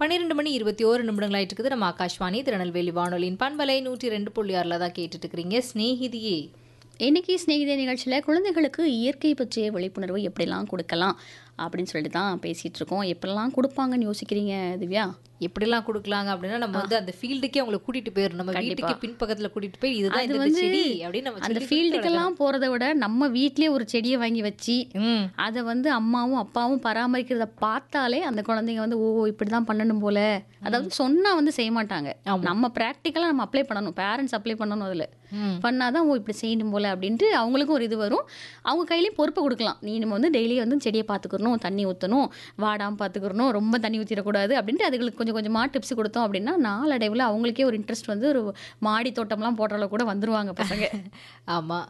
பன்னிரெண்டு மணி இருபத்தி ஓரு நிமிடங்கள் ஆயிட்டு இருக்குது நம்ம ஆகாஷ்வாணி திருநெல்வேலி வானொலியின் பண்பலை நூற்றி ரெண்டு புள்ளி ஆறில் தான் கேட்டுட்டு இருக்கிறீங்க ஸ்நேகிதியே இன்னைக்கு சிநேகிதே நிகழ்ச்சியில் குழந்தைகளுக்கு இயற்கை பற்றிய விழிப்புணர்வு எப்படிலாம் கொடுக்கலாம் அப்படின்னு சொல்லிட்டு தான் பேசிகிட்டு இருக்கோம் எப்படிலாம் கொடுப்பாங்கன்னு யோசிக்கிறீங்க திவ்யா எப்படிலாம் கொடுக்கலாங்க அப்படின்னா நம்ம வந்து அந்த ஃபீல்டுக்கே அவங்களை கூட்டிட்டு போயிடும் நம்ம வீட்டுக்கு பின்பக்கத்துல கூட்டிட்டு போய் இதுதான் அது இந்த வந்து செடி அப்படின்னு நம்ம அந்த சொல்லி ஃபீல்டுக்கெல்லாம் போகிறத விட நம்ம வீட்லயே ஒரு செடியை வாங்கி வச்சு ம் அதை வந்து அம்மாவும் அப்பாவும் பராமரிக்கிறத பார்த்தாலே அந்த குழந்தைங்க வந்து ஓ இப்படி தான் பண்ணணும் போல அதாவது சொன்னா வந்து செய்ய மாட்டாங்க நம்ம ப்ராக்டிக்கலாக நம்ம அப்ளை பண்ணணும் பேரண்ட்ஸ் அப்ளை பண்ணணும் அதில் ம். பண்ணாதான் ஓ இப்படி செய்யணும் போல அப்படின்ட்டு அவங்களுக்கும் ஒரு இது வரும் அவங்க கையிலையும் பொறுப்பு கொடுக்கலாம் நீ நம்ம வந்து டெய்லி வந்து செடியை பார்த்துக்கணும் தண்ணி ஊற்றணும் வாடாமல் பார்த்துக்கணும் ரொம்ப தண்ணி ஊற்றிடக்கூடாது அப்படின்ட்டு அதுகளுக்கு கொஞ்சம் கொஞ்சமாக டிப்ஸ் கொடுத்தோம் அப்படின்னா நாளடைவில் அவங்களுக்கே ஒரு இன்ட்ரெஸ்ட் வந்து ஒரு மாடி தோட்டம்லாம் போடுற அளவு கூட வந்துருவாங்க பசங்க ஆமா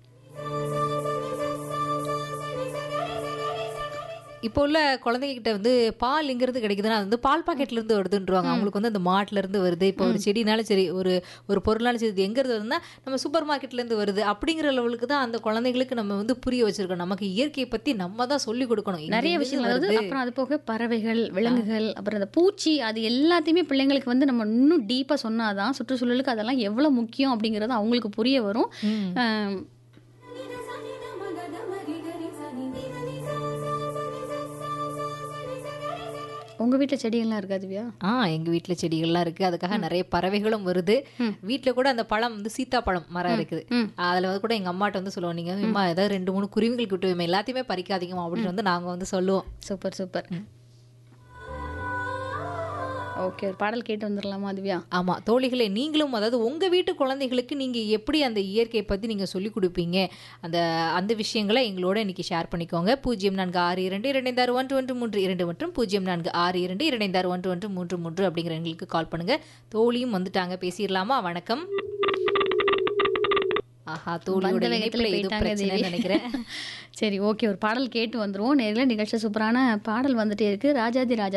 இப்போ உள்ள குழந்தைங்க கிட்ட வந்து பால் எங்கிறது கிடைக்குதுன்னா அது வந்து பால் பாக்கெட்ல இருந்து வருதுன்றாங்க அவங்களுக்கு வந்து அந்த மாட்டுல இருந்து வருது இப்போ ஒரு செடினாலும் சரி ஒரு ஒரு பொருளாலும் சரி இது எங்க இருந்து வருதுன்னா நம்ம சூப்பர் மார்க்கெட்ல இருந்து வருது அப்படிங்கிற லெவலுக்கு தான் அந்த குழந்தைங்களுக்கு நம்ம வந்து புரிய வச்சிருக்கோம் நமக்கு இயற்கையை பத்தி நம்ம தான் சொல்லி கொடுக்கணும் இங்க நிறைய இருந்து விஷயங்கள் அதாவது வருது. அப்புறம் அது போக பறவைகள் விலங்குகள் அப்புறம் அந்த பூச்சி அது எல்லாத்தையுமே பிள்ளைங்களுக்கு வந்து நம்ம இன்னும் டீப்பாக சொன்னாதான் சுற்றுச்சூழலுக்கு அதெல்லாம் எவ்வளோ முக்கியம் அப்படிங்கிறது அவங்களுக்கு புரிய வரும் ம். ஆம், உங்க வீட்ல செடிகள்லாம் இருக்கா திவ்யா ஆ எங்க வீட்ல செடிகள்லாம் இருக்கு அதுக்காக நிறைய பறவைகளும் வருது வீட்ல கூட அந்த பழம் வந்து சீத்தாப்பழம் மரம் இருக்குது ம். அதுல வந்து கூட எங்க அம்மாட்ட வந்து சொல்லுவோம் நீங்க அம்மா ஏதாவது ரெண்டு மூணு குருவிகள் விட்டு எல்லாத்தையுமே பறிக்காதீங்கம்மா அப்படின்னு வந்து நாங்க வந்து சொல்லுவோம் சூப்பர் சூப்பர் ஓகே ஒரு பாடல் கேட்டு வந்துடலாமா திவ்யா ஆமா தோழிகளே நீங்களும் அதாவது உங்க வீட்டு குழந்தைகளுக்கு நீங்க எப்படி அந்த இயற்கையை பத்தி நீங்க சொல்லி கொடுப்பீங்க அந்த அந்த விஷயங்களை எங்களோட இன்னைக்கு ஷேர் பண்ணிக்கோங்க பூஜ்ஜியம் நான்கு ஆறு இரண்டு இரண்டைந்தாறு ஒன்று ஒன்று மூன்று இரண்டு மற்றும் பூஜ்ஜியம் நான்கு ஆறு இரண்டு இரண்டைந்தாறு ஒன்று ஒன்று மூன்று மூன்று அப்படிங்கிற எங்களுக்கு கால் பண்ணுங்க தோழியும் வந்துட்டாங்க பேசிடலாமா வணக்கம் ஆஹா தோழியோட வந்த வேகத்துல இணைப்புல ஏதோ போயிட்டாங்க பிரச்சனைன்னு தேவி. நினைக்கிறேன் சரி ஓகே ஒரு பாடல் கேட்டு வந்துருவோம் நேரில் நிகழ்ச்சி சூப்பரான பாடல் வந்துட்டே இருக்கு ராஜாதி ராஜா